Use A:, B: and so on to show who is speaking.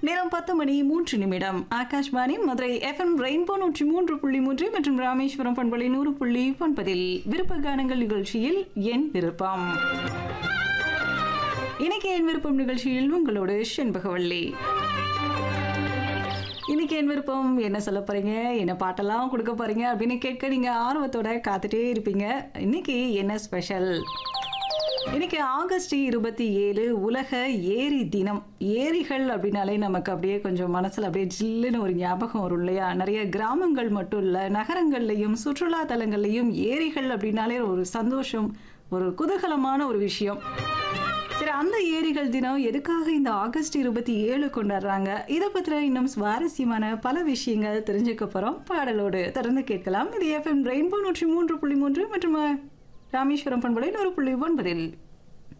A: நேரம் பத்து மணி மூன்று நிமிடம் ஆகாஷ்வாணி மதுரை எஃப்எம் ரெயின்போ நூற்றி மூன்று புள்ளி மூன்று மற்றும் ராமேஸ்வரம் பண்பலை நூறு புள்ளி ஒன்பதில் விருப்ப கானங்கள் நிகழ்ச்சியில் என் விருப்பம் இன்னைக்கு என் விருப்பம் நிகழ்ச்சியில் உங்களோடு செண்பகவல்லி இன்னைக்கு என் விருப்பம் என்ன சொல்ல போறீங்க என்ன பாட்டெல்லாம் கொடுக்க போறீங்க அப்படின்னு கேட்க நீங்க ஆர்வத்தோட காத்துட்டே இருப்பீங்க இன்னைக்கு என்ன ஸ்பெஷல் இன்னைக்கு ஆகஸ்ட் இருபத்தி ஏழு உலக ஏரி தினம் ஏரிகள் அப்படின்னாலே நமக்கு அப்படியே கொஞ்சம் மனசுல அப்படியே ஜில்லுன்னு ஒரு ஞாபகம் வரும் இல்லையா நிறைய கிராமங்கள் மட்டும் இல்ல நகரங்கள்லையும் சுற்றுலா தலங்கள்லையும் ஏரிகள் அப்படின்னாலே ஒரு சந்தோஷம் ஒரு குதூகலமான ஒரு விஷயம் சரி அந்த ஏரிகள் தினம் எதுக்காக இந்த ஆகஸ்ட் இருபத்தி ஏழு கொண்டாடுறாங்க இதை பற்றின இன்னும் சுவாரஸ்யமான பல விஷயங்கள் தெரிஞ்சுக்க போகிறோம் பாடலோடு தொடர்ந்து கேட்கலாம் இது எஃப்எம் ரெயின்போ நூற்றி மூன்று புள்ளி மூன்று மற்றும் ராமேஸ்வரம் பண்பலை நூறு புள்ளி ஒன்பதில்